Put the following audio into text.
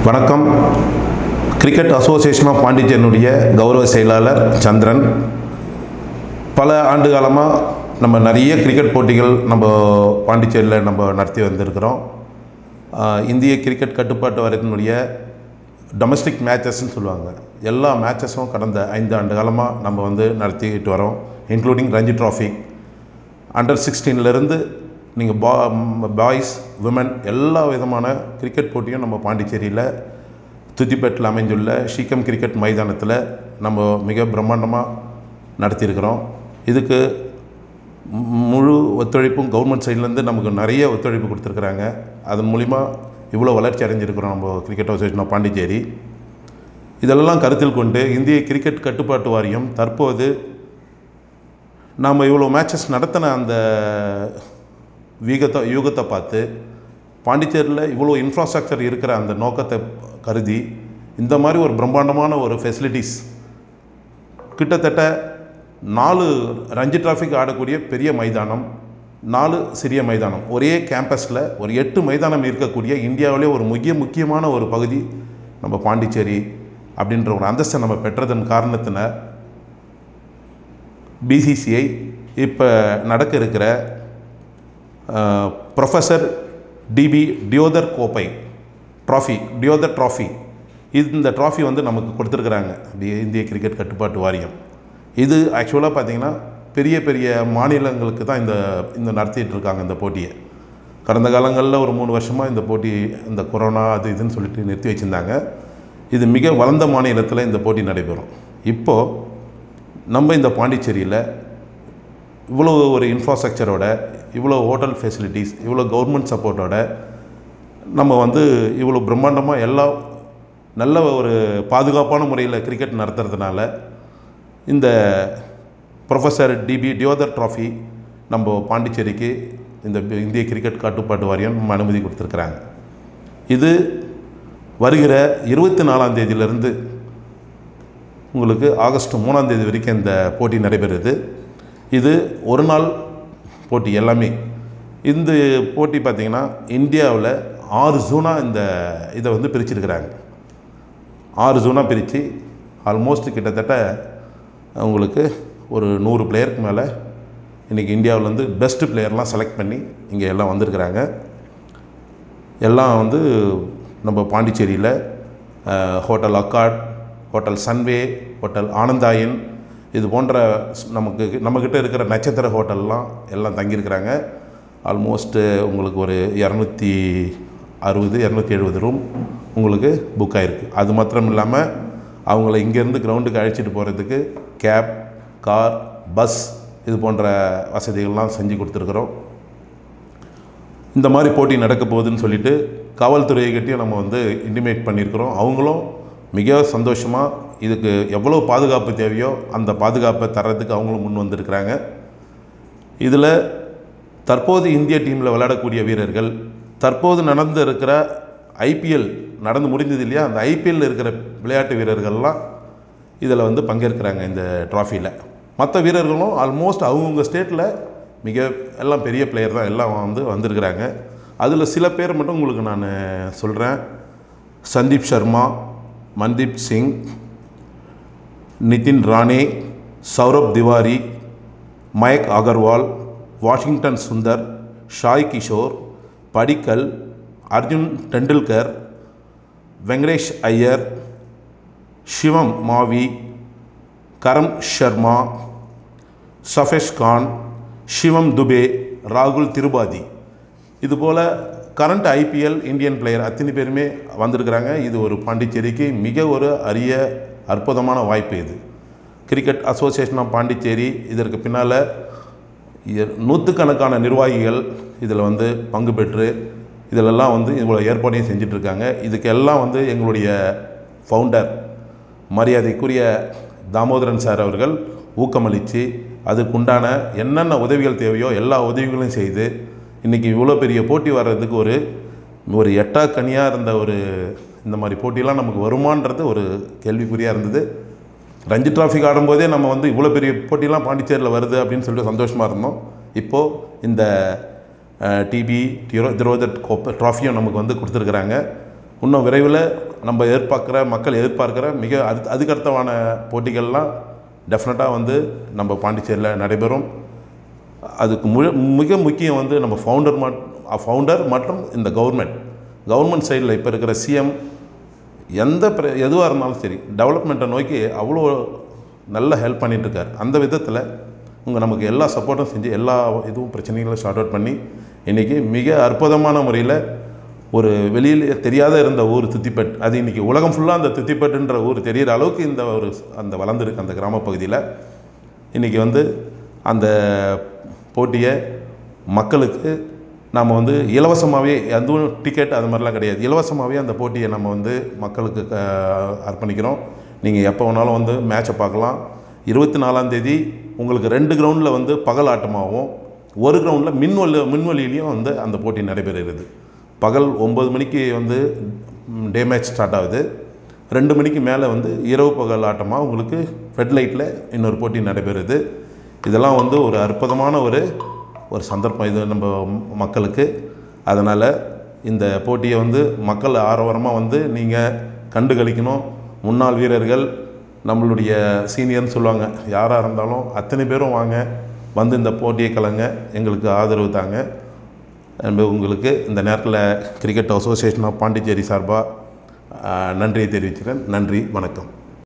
வணக்கம் cricket association of பாண்டிச்சேரியினுடைய கௌரவ செயலாளர் சந்திரன் பல ஆண்டு காலமாக நம்ம நிறைய கிரிக்கெட் போட்டிகள் நம்ம பாண்டிச்சேரியில் நம்ம நடத்தி வந்திருக்கிறோம் ஆஹ் இந்திய கிரிக்கெட் கட்டுப்பாட்டு வாரியத்தினுடைய டொமஸ்டிக் மேட்சஸ்ன்னு சொல்லுவாங்க எல்லா மேட்சஸும் கடந்த ஐந்து ஆண்டு காலமாக நம்ம வந்து நடத்திக்கிட்டு வரோம் இன்க்ளூடிங் ரஞ்சி ட்ராஃபி அண்டர் சிக்ஸ்டீன்லேருந்து நீங்கள் பா பாய்ஸ் விமன் எல்லா விதமான கிரிக்கெட் போட்டியும் நம்ம பாண்டிச்சேரியில் துத்திப்பேட்டில் அமைந்துள்ள ஷீக்கம் கிரிக்கெட் மைதானத்தில் நம்ம மிக பிரம்மாண்டமாக நடத்தியிருக்கிறோம் இதுக்கு மு- முழு ஒத்துழைப்பும் கவர்மெண்ட் சைட்லேருந்து நமக்கு நிறைய ஒத்துழைப்பு கொடுத்துருக்குறாங்க அதன் மூலிமா இவ்வளோ வளர்ச்சி அடைஞ்சிருக்கிறோம் நம்ம கிரிக்கெட் அசோசியேஷன் ஆஃப் பாண்டிச்சேரி இதெல்லாம் கருத்தில் கொண்டு இந்திய கிரிக்கெட் கட்டுப்பாட்டு வாரியம் தற்போது நாம் இவ்வளோ மேட்சஸ் நடத்தின அந்த வீகத்தை யூகத்தை பார்த்து பாண்டிச்சேரியில் இவ்வளோ இன்ஃப்ராஸ்ட்ரக்சர் இருக்கிற அந்த நோக்கத்தை கருதி இந்த மாதிரி ஒரு பிரம்மாண்டமான ஒரு ஃபெசிலிட்டிஸ் கிட்டத்தட்ட நாலு ரஞ்சி டிராஃபிக் ஆடக்கூடிய பெரிய மைதானம் நாலு சிறிய மைதானம் ஒரே கேம்பஸில் ஒரு எட்டு மைதானம் இருக்கக்கூடிய இந்தியாவிலே ஒரு முக்கிய முக்கியமான ஒரு பகுதி நம்ம பாண்டிச்சேரி அப்படின்ற ஒரு அந்தஸ்தை நம்ம பெற்றதன் காரணத்தின பிசிசிஐ இப்போ நடக்க இருக்கிற ப்ரொஃபஸர் டிபி டியோதர் கோப்பை ட்ராஃபி டியோதர் ட்ராஃபி இந்த ட்ராஃபி வந்து நமக்கு கொடுத்துருக்குறாங்க தி- இந்திய கிரிக்கெட் கட்டுப்பாட்டு வாரியம் இது ஆக்சுவலாக பார்த்தீங்கன்னா பெரிய பெரிய மாநிலங்களுக்கு தான் இந்த இந்த நடத்திட்டு இருக்காங்க இந்த போட்டியை கடந்த காலங்களில் ஒரு மூணு வருஷமாக இந்த போட்டி இந்த கொரோனா அது இதுன்னு சொல்லிட்டு நிறுத்தி வச்சுருந்தாங்க இது மிக வளர்ந்த மாநிலத்தில் இந்த போட்டி நடைபெறும் இப்போது நம்ம இந்த பாண்டிச்சேரியில் இவ்வளோ ஒரு இன்ஃப்ராஸ்ட்ரக்சரோட இவ்வளோ ஹோட்டல் ஃபெசிலிட்டிஸ் இவ்வளோ கவர்மெண்ட் சப்போர்ட்டோட நம்ம வந்து இவ்வளோ பிரம்மாண்டமாக எல்லா நல்ல ஒரு பாதுகாப்பான முறையில் கிரிக்கெட் நடத்துறதுனால இந்த ப்ரொஃபஸர் டிபி டியோதர் ட்ராஃபி நம்ம பாண்டிச்சேரிக்கு இந்த இந்திய கிரிக்கெட் கட்டுப்பாட்டு வாரியம் நம்ம அனுமதி கொடுத்துருக்குறாங்க இது வருகிற இருபத்தி நாலாம் தேதியிலிருந்து உங்களுக்கு ஆகஸ்ட் மூணாம் தேதி வரைக்கும் இந்த போட்டி நடைபெறுது இது ஒரு நாள் போட்டி எல்லாமே இந்த போட்டி பார்த்திங்கன்னா இந்தியாவில் ஆறு ஜூனாக இந்த இதை வந்து பிரிச்சிருக்கிறாங்க ஆறு ஜூனாக பிரித்து ஆல்மோஸ்ட் கிட்டத்தட்ட உங்களுக்கு ஒரு நூறு பிளேயருக்கு மேலே இன்றைக்கி இந்தியாவிலேருந்து பெஸ்ட்டு பிளேயர்லாம் செலக்ட் பண்ணி இங்கே எல்லாம் வந்திருக்கிறாங்க எல்லாம் வந்து நம்ம பாண்டிச்சேரியில் அஹ், hotel Accord hotel Sunway hotel ஆனந்தாயன் இது போன்ற ஸ்- நமக்கு நம்மக்கிட்ட இருக்கிற நட்சத்திர ஹோட்டல்லாம் எல்லாம் தங்கியிருக்கிறாங்க ஆல்மோஸ்ட்டு உங்களுக்கு ஒரு இரநூத்தி அறுபது இரநூத்தி எழுபது ரூம் உங்களுக்கு புக் ஆகிருக்கு அது மாத்திரம் இல்லாமல் அவங்கள இங்கேருந்து கிரவுண்டுக்கு அழைச்சிட்டு போகிறதுக்கு கேப் கார் பஸ் இது போன்ற வசதிகள்லாம் செஞ்சு கொடுத்துருக்குறோம் இந்த மாதிரி போட்டி நடக்க போகுதுன்னு சொல்லிட்டு காவல்துறைகிட்டையும் நம்ம வந்து இன்டிமேட் பண்ணியிருக்கிறோம் அவங்களும் மிக சந்தோஷமாக இதுக்கு எவ்வளோ பாதுகாப்பு தேவையோ அந்த பாதுகாப்பை தர்றதுக்கு அவங்களும் முன் வந்திருக்கிறாங்க இதில் தற்போது இந்திய டீமில் விளையாடக்கூடிய வீரர்கள் தற்போது நடந்து இருக்கிற ஐபிஎல் நடந்து முடிந்தது இல்லையா அந்த ஐபிஎல் இருக்கிற விளையாட்டு வீரர்கள்லாம் இதில் வந்து பங்கேற்கிறாங்க இந்த ட்ராஃபியில் மற்ற வீரர்களும் ஆல்மோஸ்ட் அவங்கவுங்க ஸ்டேட்டில் மிக எல்லாம் பெரிய பிளேயர் தான் எல்லாம் வந்து வந்திருக்கிறாங்க அதில் சில பேர் மட்டும் உங்களுக்கு நான் சொல்கிறேன் சந்தீப் சர்மா மன்தீப் சிங் நிதின் ராணே சௌரப் திவாரி மயக் அகர்வால் வாஷிங்டன் சுந்தர் ஷாய் கிஷோர் படிக்கல் அர்ஜுன் டெண்டுல்கர் வெங்கடேஷ் ஐயர் சிவம் மாவி கரம் ஷர்மா சஃபேஷ் கான் சிவம் துபே ராகுல் திருபாதி இதுபோல் கரண்ட் ஐபிஎல் இந்தியன் பிளேயர் அத்தனை பேருமே வந்திருக்கிறாங்க இது ஒரு பாண்டிச்சேரிக்கு மிக ஒரு அரிய அற்புதமான வாய்ப்பு இது கிரிக்கெட் அசோசியேஷன் ஆஃப் பாண்டிச்சேரி இதற்கு பின்னால் நூற்றுக்கணக்கான நிர்வாகிகள் இதில் வந்து பங்கு பெற்று இதிலெல்லாம் வந்து இவ்வளோ ஏற்பாடையும் செஞ்சிட்ருக்காங்க இதுக்கெல்லாம் வந்து எங்களுடைய ஃபவுண்டர் மரியாதைக்குரிய தாமோதரன் சார் அவர்கள் ஊக்கமளித்து அதுக்குண்டான என்னென்ன உதவிகள் தேவையோ எல்லா உதவிகளையும் செய்து இன்றைக்கி இவ்வளோ பெரிய போட்டி வர்றதுக்கு ஒரு ஒரு எட்டா கனியாக இருந்த ஒரு இந்த மாதிரி போட்டிலாம் நமக்கு வருமான்றது ஒரு கேள்விக்குறியாக இருந்தது ரஞ்சி டிராஃபிக் ஆடும்போதே நம்ம வந்து இவ்வளோ பெரிய போட்டிலாம் பாண்டிச்சேரியில் வருது அப்படின்னு சொல்லிட்டு சந்தோஷமாக இருந்தோம் இப்போது இந்த டிபி திரோ திரோதர் கோப்பை ட்ராஃபியும் நமக்கு வந்து கொடுத்துருக்குறாங்க இன்னும் விரைவில் நம்ம எதிர்பார்க்குற மக்கள் எதிர்பார்க்குற மிக அது அதுக்கடுத்தவான போட்டிகள்லாம் டெஃபினட்டாக வந்து நம்ம பாண்டிச்சேரியில் நடைபெறும் அதுக்கு மு மிக முக்கியம் வந்து நம்ம ஃபவுண்டர் மட் ஃபவுண்டர் மற்றும் இந்த கவர்மெண்ட் கவர்மெண்ட் சைடில் இப்போ இருக்கிற சிஎம் எந்த பிர எதுவாக இருந்தாலும் சரி டெவலப்மெண்ட்டை நோக்கி அவ்வளோ நல்ல ஹெல்ப் பண்ணிகிட்ருக்கார் அந்த விதத்தில் உங்கள் நமக்கு எல்லா சப்போர்ட்டும் செஞ்சு எல்லா இதுவும் பிரச்சனைகளும் ஷார்ட் அவுட் பண்ணி இன்றைக்கி மிக அற்புதமான முறையில் ஒரு வெளியில் தெரியாத இருந்த ஊர் தித்திப்பட் அது இன்றைக்கி உலகம் ஃபுல்லாக அந்த தித்திப்பட்டுன்ற ஊர் தெரிகிற அளவுக்கு இந்த ஒரு அந்த வளர்ந்துருக்கு அந்த கிராம பகுதியில் இன்றைக்கி வந்து அந்த போட்டியை மக்களுக்கு நாம் வந்து இலவசமாகவே எதுவும் டிக்கெட் அது மாதிரிலாம் கிடையாது இலவசமாகவே அந்த போட்டியை நம்ம வந்து மக்களுக்கு அஹ், அர்ப்பணிக்கிறோம் நீங்கள் எப்போ வேணாலும் வந்து மேட்சை பார்க்கலாம் இருபத்தி நாலாந்தேதி உங்களுக்கு ரெண்டு கிரவுண்டில் வந்து பகல் ஆட்டமாகவும் ஒரு கிரவுண்டில் மின்வெளி மின்வெளியிலையும் வந்து அந்த போட்டி நடைபெறுகிறது பகல் ஒம்பது மணிக்கு வந்து டே மேட்ச் ஸ்டார்ட் ஆகுது ரெண்டு மணிக்கு மேலே வந்து இரவு பகல் ஆட்டமாக உங்களுக்கு ஃபெட் லைட்டில் இன்னொரு போட்டி நடைபெறுது இதெல்லாம் வந்து ஒரு அற்புதமான ஒரு ஒரு சந்தர்ப்பம் இது நம்ம மக்களுக்கு அதனால் இந்த போட்டியை வந்து மக்கள் ஆரவாரமாக வந்து நீங்கள் கண்டு களிக்கணும் முன்னாள் வீரர்கள் நம்மளுடைய சீனியர்னு சொல்லுவாங்க யாராக இருந்தாலும் அத்தனை பேரும் வாங்க வந்து இந்த போட்டியை கலங்க எங்களுக்கு ஆதரவு தாங்க அன்பு உங்களுக்கு இந்த நேரத்தில் கிரிக்கெட் அசோசியேஷன் ஆஃப் பாண்டிச்சேரி சார்பாக நன்றியை தெரிவிக்கிறேன் நன்றி வணக்கம்